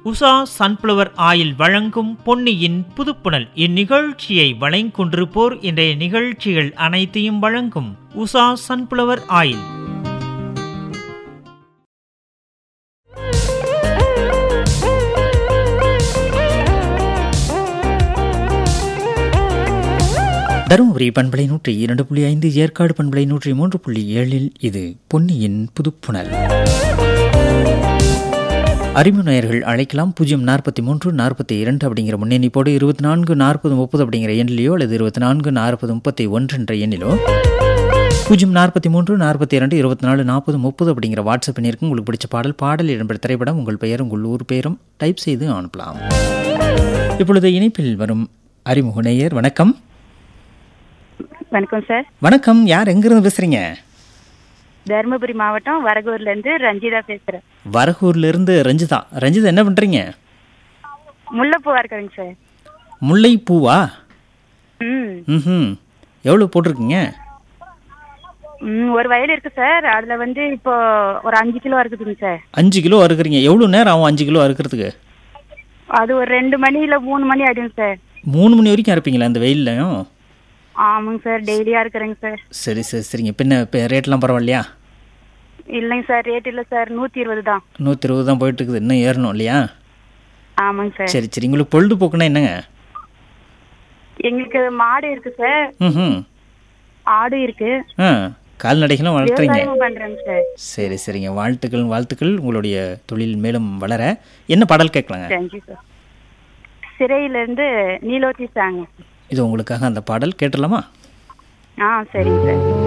Usha sunflower oil வழங்கும் பொன்னியின் புதுப்புணல் இந்நிகழ்ச்சியை வழங்கிக்கொண்டிருப்போர் இன்றைய நிகழ்ச்சிகள் அனைத்தையும் வழங்கும் உஷா சன்ஃப்ளவர் ஆயில் தருமபுரி பண்பலை நூற்றி இரண்டு புள்ளி ஐந்து ஏற்காடு பண்பலை நூற்றி மூன்று புள்ளி ஏழில் இது பொன்னியின் புதுப்புணல் அறிவு நேயர்கள் அழைக்கலாம் பூஜ்ஜியம் நாற்பத்தி மூன்று நாற்பத்தி இரண்டு அப்படிங்கிற முன்னெண்ணிப்போடு இருபத்தி நான்கு நாற்பது முப்பது அப்படிங்கிற எண்ணிலையோ அல்லது இருபத்தி நான்கு நாற்பது முப்பத்தி ஒன்று என்ற எண்ணிலோ பூஜ்ஜியம் நாற்பத்தி மூன்று நாற்பத்தி இரண்டு இருபத்தி நாலு நாற்பது முப்பது அப்படிங்கிற வாட்ஸ்அப் எண்ணிற்கு உங்களுக்கு பிடிச்ச பாடல் பாடல் இடம்பெற திரைப்படம் உங்கள் பெயர் உங்கள் ஊர் பெயரும் டைப் செய்து அனுப்பலாம் இப்பொழுது இணைப்பில் வரும் அறிமுக நேயர் வணக்கம் வணக்கம் சார் வணக்கம் யார் எங்கிருந்து பேசுறீங்க தருமபுரி மாவட்டம் வரகூர்ல இருந்து ரஞ்சிதா பேசுறேன் வரகூர்ல இருந்து ரஞ்சிதா ரஞ்சிதா என்ன பண்றீங்க முல்லைப்பூவா இருக்கிறேங்க சார் முல்லைப்பூவா ம் ம் எவ்வளோ போட்டிருக்கீங்க ம், ஒரு வயல் இருக்கு சார் அதுல வந்து இப்போ ஒரு அஞ்சு கிலோ இருக்குதுங்க சார் அஞ்சு கிலோ அறுக்குறீங்க எவ்வளோ நேரம் ஆகும் அஞ்சு கிலோ அறுக்கிறதுக்கு அது ஒரு ரெண்டு மணி இல்ல மூணு மணி ஆயிடுங்க சார் மூணு மணி வரைக்கும் அறுப்பீங்களா அந்த வெயில்லையும் ஆமாங்க சார் டெய்லியா இருக்கிறேங்க சார் சரி சரி சரிங்க பின்ன இப்போ ரேட்லாம் பரவாயில்லையா இல்லைங்க சார் ரேட் இல்ல சார் நூத்தி இருபது தான் நூற்றி இருபது தான் போயிட்டு இருக்குது இன்னும் ஏறணும் இல்லையா ஆமாங்க சார் சரி சரி உங்களுக்கு பொழுதுபோக்குன்னா என்னங்க எங்களுக்கு மாடு இருக்கு சார் ம் ஆடு இருக்கு ஆ கால்நடைகளும் வளர்க்குறீங்க விவசாயமும் பண்றேங்க சார் சரி சரிங்க வாழ்த்துக்கள் வாழ்த்துக்கள் உங்களுடைய தொழில் மேலும் வளர என்ன பாடல் கேட்கலாங்க தேங்க்யூ சார் சிறையில இருந்து நீலோத்தி சாங் இது உங்களுக்காக அந்த பாடல் கேட்டுடலாமா ஆ சரிங்க சார்